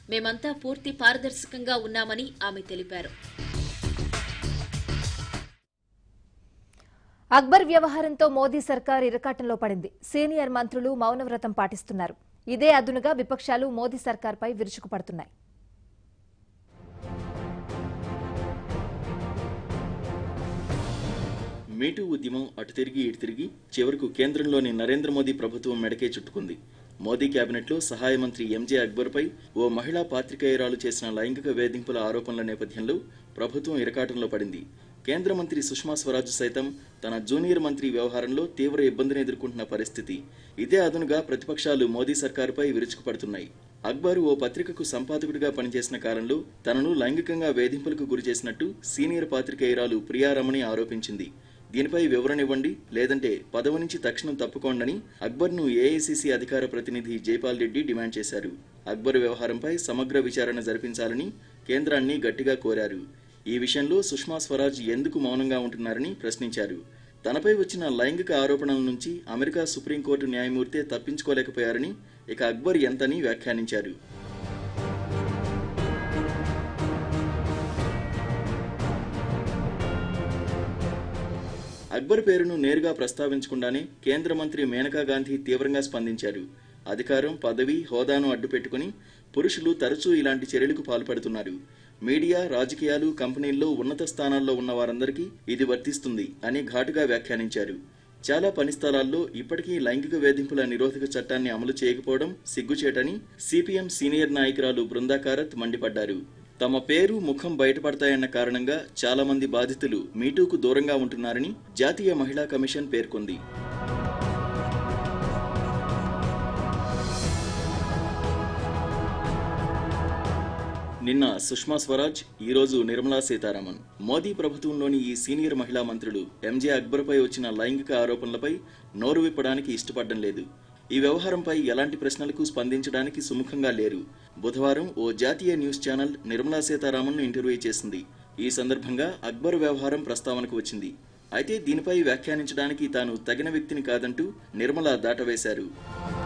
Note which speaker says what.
Speaker 1: మేమంతా పూర్తి పారదర్శకంగా ఉన్నామని ఆమె తెలిపారు
Speaker 2: అక్బర్ వ్యవహారంతో మోదీ సర్కార్ ఇరకాటంలో పడింది సీనియర్ మంత్రులు మౌనవ్రతం పాటిస్తున్నారు ఇదే అదునుగా విపక్షాలు మోదీ సర్కార్పై విరుచుకుపడుతున్నాయి
Speaker 3: మీటూ ఉద్యమం అటు తిరిగి ఇటు తిరిగి చివరకు కేంద్రంలోని నరేంద్ర మోదీ ప్రభుత్వం మెడకే చుట్టుకుంది మోదీ కేబినెట్లో సహాయ మంత్రి ఎంజే అక్బర్పై ఓ మహిళా పాత్రికేయురాలు చేసిన లైంగిక వేధింపుల ఆరోపణల నేపథ్యంలో ప్రభుత్వం ఇరకాటంలో పడింది కేంద్ర మంత్రి సుష్మా స్వరాజ్ సైతం తన జూనియర్ మంత్రి వ్యవహారంలో తీవ్ర ఇబ్బందిని ఎదుర్కొంటున్న పరిస్థితి ఇదే అదునుగా ప్రతిపక్షాలు మోదీ సర్కారుపై విరుచుకుపడుతున్నాయి అక్బర్ ఓ పత్రికకు సంపాదకుడిగా పనిచేసిన కాలంలో తనను లైంగికంగా వేధింపులకు గురి చేసినట్టు సీనియర్ పాత్రికేయురాలు ప్రియారమణి ఆరోపించింది దీనిపై వివరణ ఇవ్వండి లేదంటే పదవి నుంచి తక్షణం తప్పుకోండని అక్బర్ను ఏఐసీసీ అధికార ప్రతినిధి జైపాల్ రెడ్డి డిమాండ్ చేశారు అక్బర్ వ్యవహారంపై సమగ్ర విచారణ జరిపించాలని కేంద్రాన్ని గట్టిగా కోరారు ఈ విషయంలో సుష్మా స్వరాజ్ ఎందుకు మౌనంగా ఉంటున్నారని ప్రశ్నించారు తనపై వచ్చిన లైంగిక ఆరోపణల నుంచి అమెరికా సుప్రీంకోర్టు న్యాయమూర్తే తప్పించుకోలేకపోయారని ఇక అక్బర్ ఎంతని వ్యాఖ్యానించారు అక్బర్ పేరును నేరుగా ప్రస్తావించకుండానే కేంద్ర మంత్రి మేనకా గాంధీ తీవ్రంగా స్పందించారు అధికారం పదవి హోదాను అడ్డుపెట్టుకుని పురుషులు తరచూ ఇలాంటి చర్యలకు పాల్పడుతున్నారు మీడియా రాజకీయాలు కంపెనీల్లో ఉన్నత స్థానాల్లో ఉన్న వారందరికీ ఇది వర్తిస్తుంది అని ఘాటుగా వ్యాఖ్యానించారు చాలా పని స్థలాల్లో ఇప్పటికీ లైంగిక వేధింపుల నిరోధక చట్టాన్ని అమలు చేయకపోవడం సిగ్గుచేటని సిపిఎం సీనియర్ నాయకురాలు బృందాకారత్ మండిపడ్డారు తమ పేరు ముఖం బయటపడతాయన్న కారణంగా చాలా మంది బాధితులు మీటూకు దూరంగా ఉంటున్నారని జాతీయ మహిళా కమిషన్ పేర్కొంది నిన్న సుష్మా స్వరాజ్ ఈ రోజు నిర్మలా సీతారామన్ మోదీ ప్రభుత్వంలోని ఈ సీనియర్ మహిళా మంత్రులు ఎంజే అక్బర్పై వచ్చిన లైంగిక ఆరోపణలపై నోరు విప్పడానికి ఇష్టపడడం లేదు ఈ వ్యవహారంపై ఎలాంటి ప్రశ్నలకు స్పందించడానికి సుముఖంగా లేరు బుధవారం ఓ జాతీయ న్యూస్ ఛానల్ నిర్మలా సీతారామన్ను ఇంటర్వ్యూ చేసింది ఈ సందర్భంగా అక్బర్ వ్యవహారం ప్రస్తావనకు వచ్చింది అయితే దీనిపై వ్యాఖ్యానించడానికి తాను తగిన వ్యక్తిని కాదంటూ నిర్మల దాటవేశారు